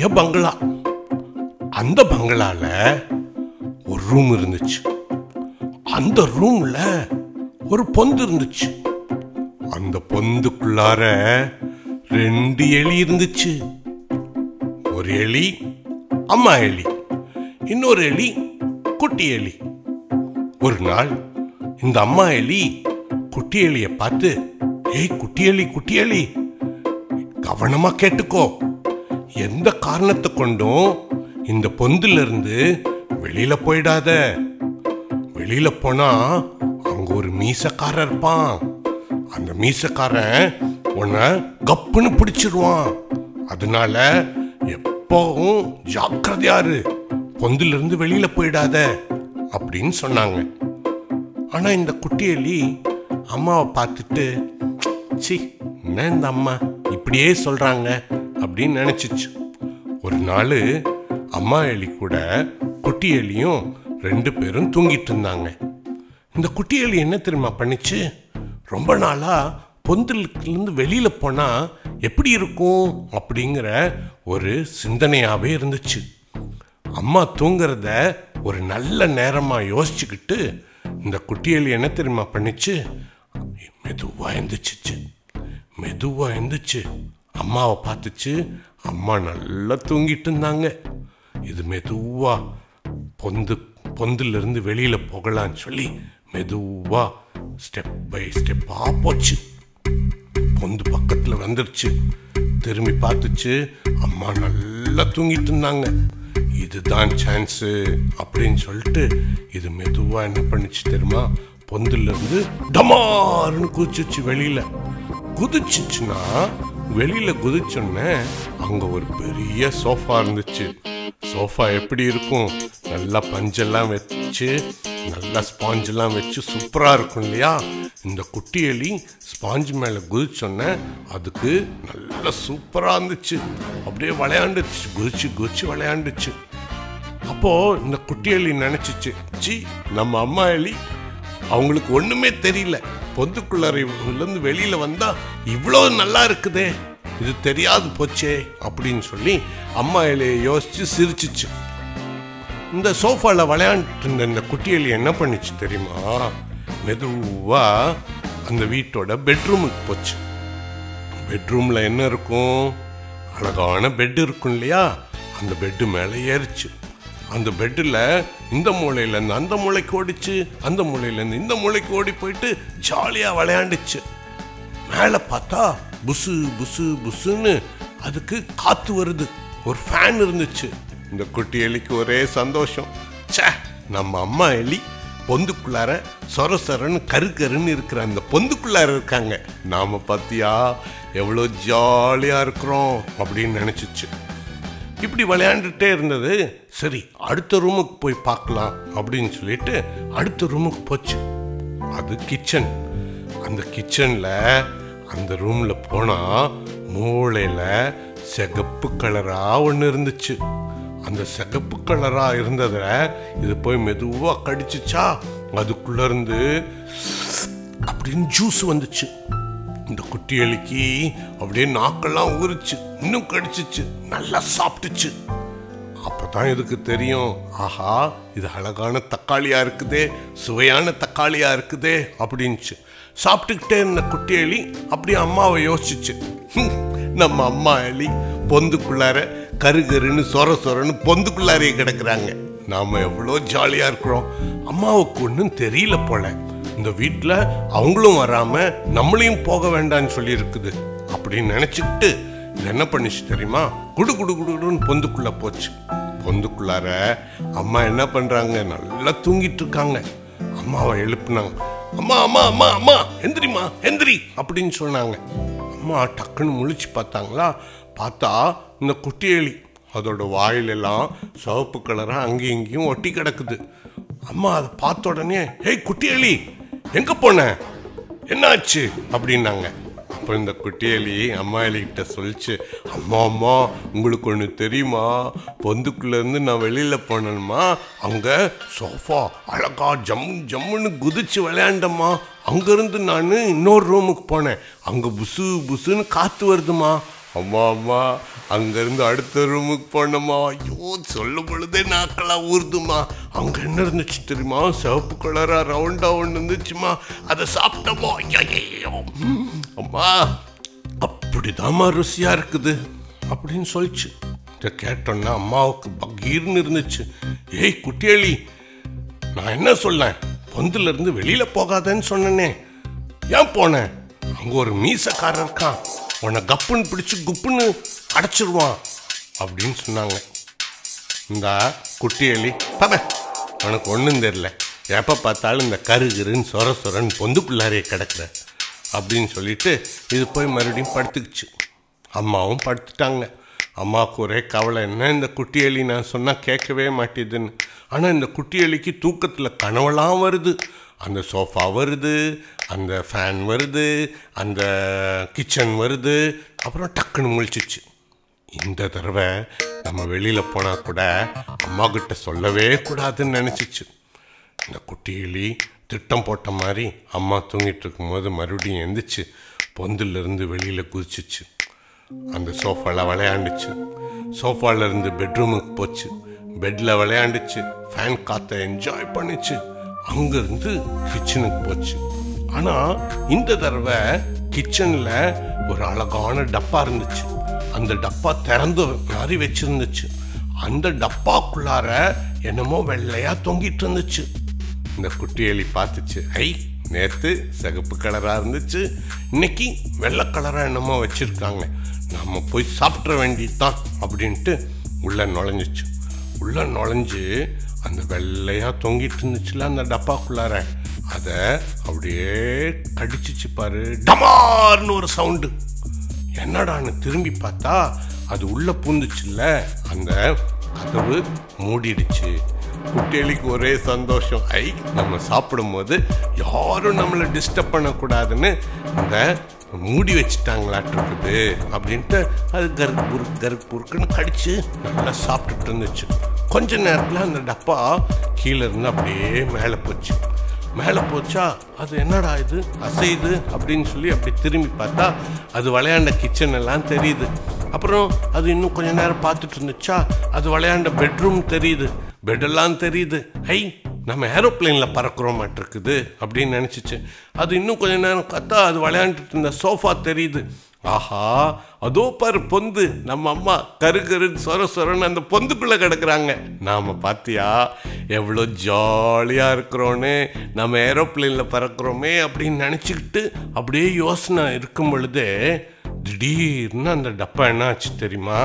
பெரிய பங்களா அந்த பங்களால ஒரு ரூம் இருந்துச்சு அந்த ரூம்ல ஒரு பொந்து இருந்துச்சு அந்த பொந்துக்குள்ளார ரெண்டு எலி இருந்துச்சு ஒரு எலி அம்மா எலி இன்னொரு எலி குட்டி எலி ஒரு நாள் இந்த அம்மா எலி குட்டி எலிய பார்த்து ஏய் குட்டி எலி குட்டி எலி கவனமா கேட்டுக்கோ எந்த காரணத்தை கொண்டும் இந்த பொந்துல இருந்து வெளியில போயிடாத வெளியில போனா அங்க ஒரு மீசக்காரன் இருப்பான் அந்த மீசக்காரன் உன்னை கப்புன்னு பிடிச்சிருவான் அதனால எப்பவும் ஜாக்கிரதையா இரு பொந்துல இருந்து வெளியில போயிடாத அப்படின்னு சொன்னாங்க ஆனா இந்த குட்டி எலி அம்மாவை பார்த்துட்டு சி என்ன இந்த அம்மா இப்படியே சொல்றாங்க அப்படின்னு நினைச்சிச்சு ஒரு நாள் அம்மா எலி கூட குட்டி எலியும் ரெண்டு பேரும் தூங்கிட்டு இருந்தாங்க இந்த குட்டி எலி என்ன தெரியுமா பண்ணிச்சு ரொம்ப நாளா பொந்திலிருந்து வெளியில போனா எப்படி இருக்கும் அப்படிங்கிற ஒரு சிந்தனையாவே இருந்துச்சு அம்மா தூங்குறத ஒரு நல்ல நேரமா யோசிச்சுக்கிட்டு இந்த குட்டியலி என்ன தெரியுமா பண்ணிச்சு மெதுவா எந்திரிச்சிச்சு மெதுவா எந்திரிச்சு அம்மாவை பார்த்துச்சு அம்மா நல்லா தூங்கிட்டு இருந்தாங்க இது மெதுவா பொந்து பொந்துல இருந்து வெளியில போகலான்னு சொல்லி மெதுவா ஸ்டெப் பை ஸ்டெப்பா போச்சு பொந்து பக்கத்துல வந்துருச்சு திரும்பி பார்த்துச்சு அம்மா நல்லா தூங்கிட்டு இருந்தாங்க இதுதான் சான்ஸு அப்படின்னு சொல்லிட்டு இது மெதுவா என்ன பண்ணுச்சு தெரியுமா பொந்துல இருந்து டமாருன்னு குதிச்சிச்சு வெளியில குதிச்சுச்சுன்னா வெளியில குதிச்சோன்னே அங்க ஒரு பெரிய சோஃபா இருந்துச்சு சோஃபா எப்படி இருக்கும் நல்லா பஞ்செல்லாம் வச்சு நல்லா ஸ்பாஞ்ச் எல்லாம் வச்சு சூப்பரா இருக்கும் இல்லையா இந்த குட்டி எலி ஸ்பாஞ்ச் மேல குதிச்சோன்னே அதுக்கு நல்லா சூப்பரா இருந்துச்சு அப்படியே விளையாண்டுச்சு குதிச்சு குதிச்சு விளையாண்டுச்சு அப்போ இந்த குட்டி எலி நினைச்சிச்சு சி நம்ம அம்மா எலி அவங்களுக்கு ஒண்ணுமே தெரியல பொந்துக்குள்ளார இருந்து வெளியில வந்தா இவ்வளோ நல்லா இருக்குதே இது தெரியாது போச்சே அப்படின்னு சொல்லி அம்மா எலியை யோசிச்சு சிரிச்சிச்சு இந்த சோஃபால விளையாண்டுட்டு இருந்த இந்த குட்டி எலி என்ன பண்ணிச்சு தெரியுமா மெதுவா அந்த வீட்டோட பெட்ரூமுக்கு போச்சு பெட்ரூம்ல என்ன இருக்கும் அழகான பெட் இருக்கும் இல்லையா அந்த பெட்டு மேலே ஏறிச்சு அந்த பெட்டில் இந்த மூலையில இருந்து அந்த மூளைக்கு ஓடிச்சு அந்த மூலையில இருந்து இந்த மூளைக்கு ஓடி போயிட்டு ஜாலியா விளையாண்டுச்சு மேலே பார்த்தா புசு புசு புசுன்னு அதுக்கு காத்து வருது ஒரு ஃபேன் இருந்துச்சு இந்த குட்டி எலிக்கு ஒரே சந்தோஷம் ச்சே நம்ம அம்மா எலி பொந்துக்குள்ளார சொர சொரன்னு கரு கருன்னு இருக்கிற அந்த பொந்துக்குள்ளார இருக்காங்க நாம பார்த்தியா எவ்வளோ ஜாலியா இருக்கிறோம் அப்படின்னு நினைச்சிச்சு இப்படி விளையாண்டுட்டே இருந்தது சரி அடுத்த ரூமுக்கு போய் பார்க்கலாம் அப்படின்னு சொல்லிட்டு அடுத்த ரூமுக்கு போச்சு அது கிச்சன் அந்த கிச்சன்ல அந்த ரூம்ல போனா மூளையில சிகப்பு கலரா ஒன்று இருந்துச்சு அந்த சிகப்பு கலரா இருந்தத இது போய் மெதுவா கடிச்சுச்சா அதுக்குள்ள இருந்து அப்படின்னு ஜூஸ் வந்துச்சு இந்த குட்டி எலிக்கு அப்படியே நாக்கெல்லாம் ஊறிச்சு இன்னும் கடிச்சிச்சு நல்லா சாப்பிட்டுச்சு அப்பதான் இதுக்கு தெரியும் ஆஹா இது அழகான தக்காளியா இருக்குதே சுவையான தக்காளியா இருக்குதே அப்படின்ச்சு சாப்பிட்டுக்கிட்டே இருந்த குட்டி எலி அப்படியே அம்மாவை யோசிச்சுச்சு "ஹம், நம்ம அம்மா எலி பொந்துக்குள்ளார கரு கருன்னு சொர சொரன்னு பொந்துக்குள்ளாரே கிடக்குறாங்க நாம எவ்வளோ ஜாலியா இருக்கிறோம் அம்மாவுக்கு ஒன்றும் தெரியல போல இந்த வீட்டில் அவங்களும் வராம நம்மளையும் போக வேண்டாம்னு சொல்லி இருக்குது அப்படின்னு நினைச்சுக்கிட்டு இது என்ன பண்ணிச்சு தெரியுமா குடு குடு குடுன்னு பொந்துக்குள்ள போச்சு பொந்துக்குள்ளார அம்மா என்ன பண்றாங்க நல்லா தூங்கிட்டு இருக்காங்க அம்மாவை எழுப்புனாங்க அம்மா அம்மா அம்மா அம்மா எந்திரிம்மா எந்திரி அப்படின்னு சொன்னாங்க அம்மா டக்குன்னு முழிச்சு பார்த்தாங்களா பார்த்தா இந்த குட்டி எலி அதோட வாயிலெல்லாம் சிவப்பு கலரா அங்கேயும் இங்கேயும் ஒட்டி கிடக்குது அம்மா அதை பார்த்த உடனே ஏய் குட்டி எலி எங்க போன என்னாச்சு அப்படின்னாங்க அப்போ இந்த குட்டி எலி அம்மா எலிகிட்ட சொல்லிச்சு அம்மா அம்மா உங்களுக்கு ஒன்று தெரியுமா பொந்துக்குள்ளேருந்து நான் வெளியில் போனேன்மா அங்கே சோஃபா அழகா ஜம்மு ஜம்முன்னு குதிச்சு விளையாண்டம்மா அங்கேருந்து நான் இன்னொரு ரூமுக்கு போனேன் அங்கே புசு புசுன்னு காற்று வருதுமா அம்மா அம்மா அங்கேருந்து அடுத்த ரூமுக்கு போனோமா ஐயோ சொல்லும் பொழுதே நாக்கெல்லாம் ஊறுதுமா அங்கே என்ன இருந்துச்சு தெரியுமா சிவப்பு கலராக ரவுண்டாக ஒன்று இருந்துச்சுமா அதை சாப்பிட்டோமா ஐயோ அம்மா அப்படிதாம்மா ருசியாக இருக்குது அப்படின்னு சொல்லிச்சு இதை கேட்டோன்னா அம்மாவுக்கு பகீர்னு இருந்துச்சு ஏய் குட்டியளி நான் என்ன சொல்லேன் பொந்துல இருந்து வெளியில போகாதேன்னு சொன்னனே ஏன் போனேன் அங்க ஒரு மீசக்காரன் இருக்கான் உன்னை கப்புன்னு பிடிச்சு குப்புன்னு அடைச்சிருவான் அப்படின்னு சொன்னாங்க இந்த குட்டி எலி பத உனக்கு ஒன்றும் தெரியல எப்போ பார்த்தாலும் இந்த கருகிருன்னு சொர சொரன்னு பொந்துக்குள்ளாரே கிடக்குற அப்படின்னு சொல்லிட்டு இது போய் மறுபடியும் படுத்துக்குச்சு அம்மாவும் படுத்துட்டாங்க அம்மாவுக்கு ஒரே கவலை என்ன இந்த குட்டி எலி நான் சொன்னால் கேட்கவே மாட்டேதுன்னு ஆனால் இந்த குட்டி எலிக்கு தூக்கத்தில் கனவெல்லாம் வருது அந்த சோஃபா வருது அந்த ஃபேன் வருது அந்த கிச்சன் வருது அப்புறம் டக்குன்னு முழிச்சிச்சு இந்த தடவை நம்ம வெளியில் போனால் கூட அம்மா கிட்ட சொல்லவே கூடாதுன்னு நினச்சிச்சு இந்த குட்டி எலி திட்டம் போட்ட மாதிரி அம்மா தூங்கிட்டு இருக்கும்போது மறுபடியும் எந்திரிச்சு பொந்திலிருந்து வெளியில் குதிச்சிச்சு அந்த சோஃபாவில் விளையாண்டுச்சு சோஃபால இருந்து பெட்ரூமுக்கு போச்சு பெட்டில் விளையாண்டுச்சு ஃபேன் காற்றை என்ஜாய் பண்ணிச்சு அங்கேருந்து கிச்சனுக்கு போச்சு ஆனால் இந்த தடவை கிச்சனில் ஒரு அழகான டப்பா இருந்துச்சு அந்த டப்பா திறந்து மாதிரி வச்சிருந்துச்சு அந்த டப்பாக்குள்ளார என்னமோ வெள்ளையா தொங்கிட்டு இருந்துச்சு இந்த குட்டி எலி பார்த்துச்சு ஐ நேத்து சிகப்பு கலரா இருந்துச்சு இன்னைக்கு வெள்ளை கலரா என்னமோ வச்சிருக்காங்க நாம போய் சாப்பிட்ற வேண்டியதுதான் அப்படின்ட்டு உள்ள நுழைஞ்சிச்சு உள்ள நுழைஞ்சு அந்த வெள்ளையா தொங்கிட்டு இருந்துச்சுல அந்த டப்பாக்குள்ளார அதை அப்படியே கடிச்சிச்சு பாரு டமார்னு ஒரு சவுண்டு என்னடான்னு திரும்பி பார்த்தா அது உள்ள பூந்துச்சுல்ல அந்த கதவு மூடிடுச்சு குட்டியலிக்கு ஒரே சந்தோஷம் ஐ நம்ம சாப்பிடும்போது யாரும் நம்மளை டிஸ்டர்ப் பண்ணக்கூடாதுன்னு அந்த மூடி வச்சுட்டாங்களாட்டிருக்குது அப்படின்ட்டு அது கருக்கு புருக்கு கருக்கு புருக்குன்னு கடிச்சு நல்லா சாப்பிட்டுட்டு இருந்துச்சு கொஞ்ச நேரத்தில் அந்த டப்பா கீழே இருந்து அப்படியே மேலே போச்சு மேலே போச்சா அது என்னடா இது அசையுது அப்படின்னு சொல்லி அப்படி திரும்பி பார்த்தா அது விளையாண்ட கிச்சன் எல்லாம் தெரியுது அப்புறம் அது இன்னும் கொஞ்ச நேரம் பார்த்துட்டு இருந்துச்சா அது விளையாண்ட பெட்ரூம் தெரியுது பெட்டெல்லாம் தெரியுது ஹை நம்ம ஏரோப்ளேனில் பறக்கிறோமாட்டிருக்குது அப்படின்னு நினச்சிச்சு அது இன்னும் கொஞ்ச நேரம் பார்த்தா அது விளையாண்டுட்டு இருந்த சோஃபா தெரியுது ஆஹா அதோ பாரு பொந்து நம்ம அம்மா கரு கருன்னு சொர சொரன்னு அந்த பொந்துக்குள்ள கிடக்குறாங்க நாம பாத்தியா எவ்வளோ ஜாலியா இருக்கிறோன்னு நம்ம ஏரோப்ளேன்ல பறக்கிறோமே அப்படின்னு நினச்சிக்கிட்டு அப்படியே யோசனை இருக்கும் பொழுதே திடீர்னு அந்த டப்பா என்ன ஆச்சு தெரியுமா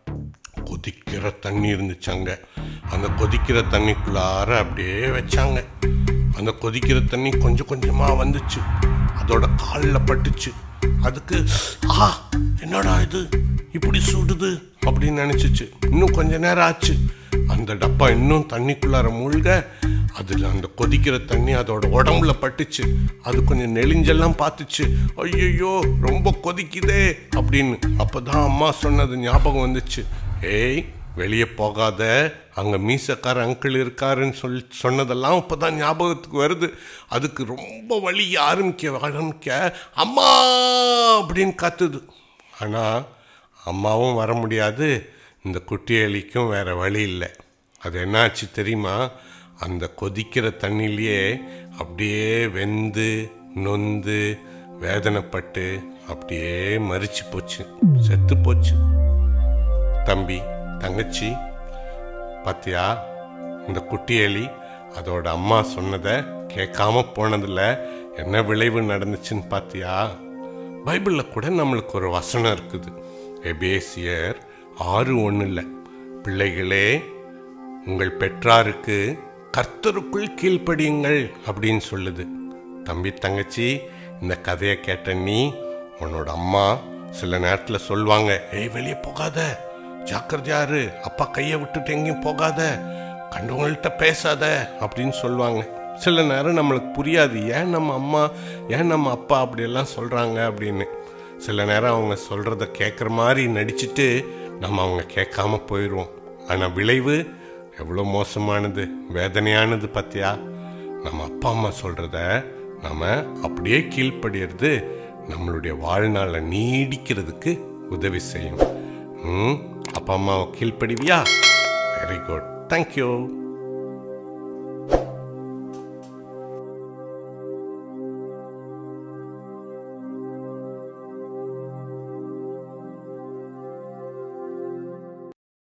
கொதிக்கிற தண்ணி இருந்துச்சு அங்க அந்த கொதிக்கிற தண்ணிக்குள்ளார அப்படியே வச்சாங்க அந்த கொதிக்கிற தண்ணி கொஞ்சம் கொஞ்சமா வந்துச்சு அதோட காலில் பட்டுச்சு அதுக்கு ஆ என்னடா இது இப்படி சுடுது அப்படின்னு நினைச்சிச்சு இன்னும் கொஞ்ச நேரம் ஆச்சு அந்த டப்பா இன்னும் தண்ணிக்குள்ளார மூழ்க அதில் அந்த கொதிக்கிற தண்ணி அதோட உடம்புல பட்டுச்சு அது கொஞ்சம் நெளிஞ்செல்லாம் பார்த்துச்சு ஐயோ ரொம்ப கொதிக்குதே அப்படின்னு அப்பதான் அம்மா சொன்னது ஞாபகம் வந்துச்சு ஏய் வெளியே போகாத அங்கே மீசக்கார அங்கிள் இருக்காருன்னு சொல்லி சொன்னதெல்லாம் இப்போ தான் ஞாபகத்துக்கு வருது அதுக்கு ரொம்ப வலி ஆரம்பிக்க ஆரம்பிக்க அம்மா அப்படின்னு கத்துது ஆனால் அம்மாவும் வர முடியாது இந்த குட்டி எலிக்கும் வேற வழி இல்லை அது என்னாச்சு தெரியுமா அந்த கொதிக்கிற தண்ணிலேயே அப்படியே வெந்து நொந்து வேதனைப்பட்டு அப்படியே மறிச்சு போச்சு செத்து போச்சு தம்பி தங்கச்சி பாத்தியா இந்த குட்டி எலி அதோட அம்மா சொன்னதை கேட்காம போனதுல என்ன விளைவு நடந்துச்சுன்னு பாத்தியா பைபிளில் கூட நம்மளுக்கு ஒரு வசனம் இருக்குது எபேசியர் ஆறு ஒன்று இல்லை பிள்ளைகளே உங்கள் பெற்றாருக்கு கர்த்தருக்குள் கீழ்ப்படியுங்கள் அப்படின்னு சொல்லுது தம்பி தங்கச்சி இந்த கதையை கேட்ட நீ உன்னோட அம்மா சில நேரத்தில் சொல்லுவாங்க ஏய் வெளியே போகாத ஜாக்கிரதையாரு அப்பா கையை விட்டுட்டு எங்கேயும் போகாத கண்டவங்கள்ட்ட பேசாத அப்படின்னு சொல்லுவாங்க சில நேரம் நம்மளுக்கு புரியாது ஏன் நம்ம அம்மா ஏன் நம்ம அப்பா அப்படியெல்லாம் சொல்கிறாங்க அப்படின்னு சில நேரம் அவங்க சொல்கிறத கேட்குற மாதிரி நடிச்சிட்டு நம்ம அவங்க கேட்காம போயிடுவோம் ஆனால் விளைவு எவ்வளோ மோசமானது வேதனையானது பார்த்தியா நம்ம அப்பா அம்மா சொல்கிறத நம்ம அப்படியே கீழ்ப்படியறது நம்மளுடைய வாழ்நாளை நீடிக்கிறதுக்கு உதவி செய்யும் ம் அப்பா அம்மாவை கீழ்ப்படிவியா வெரி குட் தேங்க்யூ